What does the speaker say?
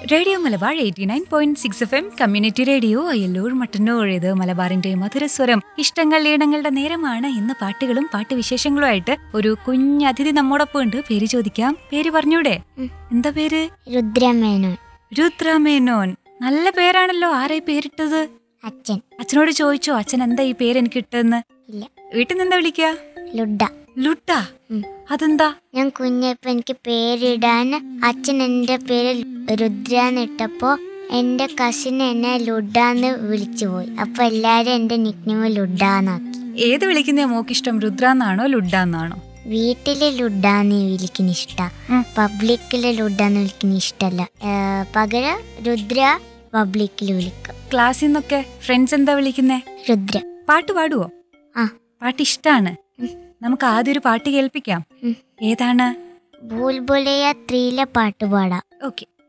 Radio Malabar eighty nine point six F M community radio Ayyallur Mattannur ഇത് മലബാറിന്റെ മധുരസ്വരം ഇഷ്ടങ്ങൾ ഈണങ്ങളുടെ നേരമാണ് ഇന്ന് പാട്ടുകളും പാട്ടുവിശേഷങ്ങളുമായിട്ട് ഒരു കുഞ്ഞതിഥി നമ്മോടൊപ്പം ഉണ്ട് പേര് ചോദിക്കാം പേര് പറഞ്ഞൂടെ എന്താ പേര് രുദ്രമേനോൻ രുദ്രമേനോൻ നല്ല പേരാണല്ലോ ആരായി പേരിട്ടത് അച്ഛൻ അച്ഛനോട് ചോദിച്ചോ അച്ഛൻ എന്താ ഈ പേര് എനിക്ക് ഇട്ടെന്ന് ഇല്ല വീട്ടിൽ നിന്ന് എന്താ വിളിക്കുക ലുഡ ലുട്ടാ ഉം. അതെന്താ ഞാൻ കുഞ്ഞപ്പോ എനിക്ക് പേരിടാൻ അച്ഛൻ എൻ്റെ പേര് രുദ്രാന്ന് ഇട്ടപ്പോ എൻ്റെ കസിൻ എന്നെ ലുഡാന്ന് വിളിച്ചു പോയി അപ്പൊ എല്ലാരും എൻ്റെ നിക്നെയിം ലുഡാന്നാക്കി ഏത് വിളിക്കുന്ന മോക്കിഷ്ടം രുദ്ര എന്നാണോ ലുഡ എന്നാണോ വീട്ടില് ലുഡാന്ന് വിളിക്കുന്ന ഇഷ്ട ഉം. പബ്ലിക്കില് ലുഡാന്ന് വിളിക്കുന്ന ഇഷ്ടല്ല ഏ, പകരം രുദ്ര പബ്ലിക്കിൽ വിളിക്കും ക്ലാസ്സിൽ നിന്നൊക്കെ ഫ്രണ്ട്സ് എന്താ വിളിക്കുന്നേ രുദ്ര പാട്ട് പാടുവോ ആ പാട്ട് ഇഷ്ടാണ് ഉം. നമുക്ക് ആദ്യം ഒരു പാട്ട് കേൾപ്പിക്കാം ഉം. ഏതാണ് ബൂൽബുലയ ത്രീയിലെ പാട്ട് പാടാം ഓക്കെ